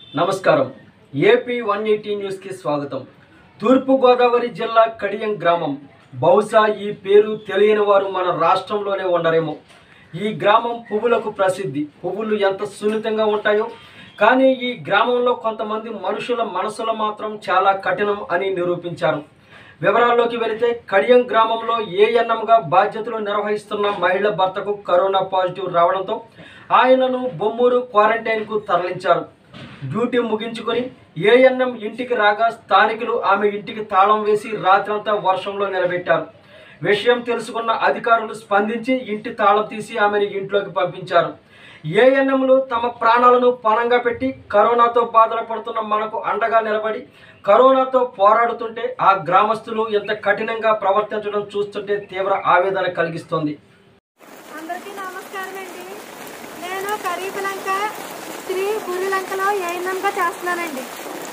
నమస్కారం AP one eighty న్యూస్కి స్వాగతం తూర్పుగోదావరి జిల్లా కడియం గ్రామం బహుశా ఈ పేరు తెలియని వారు మన రాష్ట్రంలోనే ఉండరేమో ఈ గ్రామం పువ్వులకు ప్రసిద్ధి పువ్వులు ఎంత సున్నితంగా ఉంటాయో కానీ ఈ గ్రామంలో కొంతమంది మనుషుల మనసులు మాత్రం చాలా కఠినం అని నిరూపించారు వివరాల్లోకి వెళితే కడియం గ్రామంలో ఏఎన్ఎంగా బాధ్యతలు నిర్వహిస్తున్న మహిళ భర్తకు కరోనా పాజిటివ్ రావడంతో ఆయనను బొమ్మూరు క్వారంటైన్కు తరలించారు డ్యూటీ ముగించుకొని ఏఎన్ఎం ఇంటికి రాగా స్థానికులు ఆమె ఇంటికి తాళం వేసి రాత్రంతా వర్షంలో నిలబెట్టారు విషయం తెలుసుకున్న అధికారులు స్పందించి ఇంటి తాళం తీసి ఆమెను ఇంట్లోకి పంపించారు ఏఎన్ఎంలు తమ ప్రాణాలను పణంగా పెట్టి కరోనాతో బాధలు పడుతున్న మనకు అండగా నిలబడి కరోనాతో పోరాడుతుంటే ఆ గ్రామస్తులు ఎంత కఠినంగా ప్రవర్తించడం చూస్తుంటే తీవ్ర ఆవేదన కలిగిస్తోంది అందరికీ నమస్కారం అండి నేను కరీబులంక శ్రీ గురిలంకలో ఏఎన్ఎంగా చేస్తున్నానండి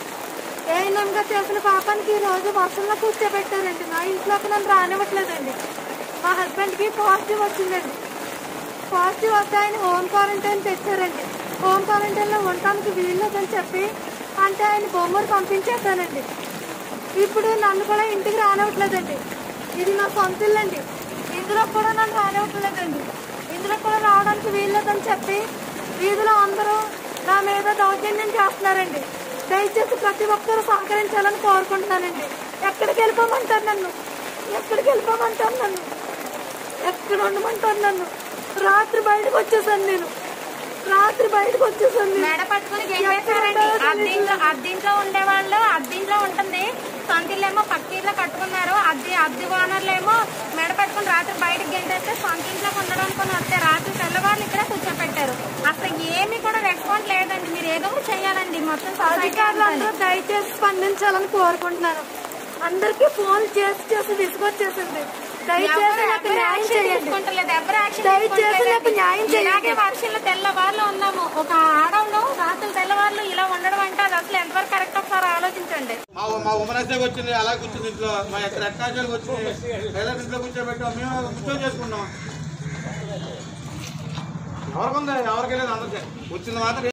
ఏఎన్ఎంగా చేసిన పాపానికి ఈ రోజు వర్షంలో కూర్చోబెట్టారండి నా ఇంట్లోకి నన్ను రానివ్వట్లేదండి మా హస్బెండ్కి పాజిటివ్ వచ్చిందండి పాజిటివ్ వస్తే ఆయన హోమ్ క్వారంటైన్ తెచ్చారండి హోమ్ క్వారంటైన్లో ఉండటానికి వీల్లేదని చెప్పి అంటే ఆయన బొమ్మరు పంపించేశానండి ఇప్పుడు నన్ను కూడా ఇంటికి రానివ్వట్లేదండి ఇది నా సొంత ఇల్లు అండి ఇందులో కూడా నన్ను రానివ్వట్లేదండి ఇందులో కూడా రావడానికి వీల్లేదని చెప్పి వీధిలో అందరూ నా మీద దౌర్జన్యం చేస్తున్నారండి దయచేసి ప్రతి ఒక్కరూ సహకరించాలని కోరుకుంటున్నానండి ఎక్కడికి వెళ్ళిపోమంటారు నన్ను ఎక్కడికి వెళ్ళిపోమంటారు నన్ను ఎక్కడ ఉండమంటారు నన్ను రాత్రి బయటకు వచ్చేసాను నేను రాత్రి బయటకు వచ్చేసాను నేను. మెడ పట్టుకుని గెంటేశారండి అద్దీంట్లో అద్దీంట్లో ఉండే వాళ్ళు అద్దీంట్లో ఉంటుంది సొంతిల్లేమో పక్కీట్లో కట్టుకున్నారు అద్దె అద్దె ఓనర్లేమో మెడ పట్టుకుని రాత్రి బయటకు గెంటేస్తే సొంతింట్లోకి ఉండడానికి వస్తే రాత్రి తెల్లవారులు ఇక్కడే కూర్చోపెట్టారు అసలు ఏమీ కూడా రెస్పాన్స్ లేదండి మీరు ఏదో ఒకటి చేయాలండి మొత్తం సొసైటీ అధికారులు అందరూ దయచేసి స్పందించాలని కోరుకుంటున్నాను అందరికీ ఫోన్ చేసి చేసి విసుగొచ్చేసింది దయచేసి నాకు న్యాయం చేయండి తీసుకుంటలేదు ఎవరు యాక్షన్ దయచేసి నాకు న్యాయం ఇలాగే చేయండి వర్షంలో తెల్లవారులు ఉన్నాము ఒక ఆడంలో రాత్రులు తెల్లవారులు ఇలా ఉండడం అంటే అది అసలు ఎంతవరకు కరెక్ట్ ఒకసారి ఆలోచించండి మా మా ఉమరాజాకి వచ్చింది అలా కూర్చుంది ఇంట్లో మా ఎక్కడ ఎట్టాచాలకు వచ్చింది టైలర్ ఇంట్లో కూర్చోబెట్టాం మేము కూర్చొని చేసుకున్నాం ఎవరికి ఉంది ఎవరికి లేదు అందరికీ వచ్చింది మాత్రం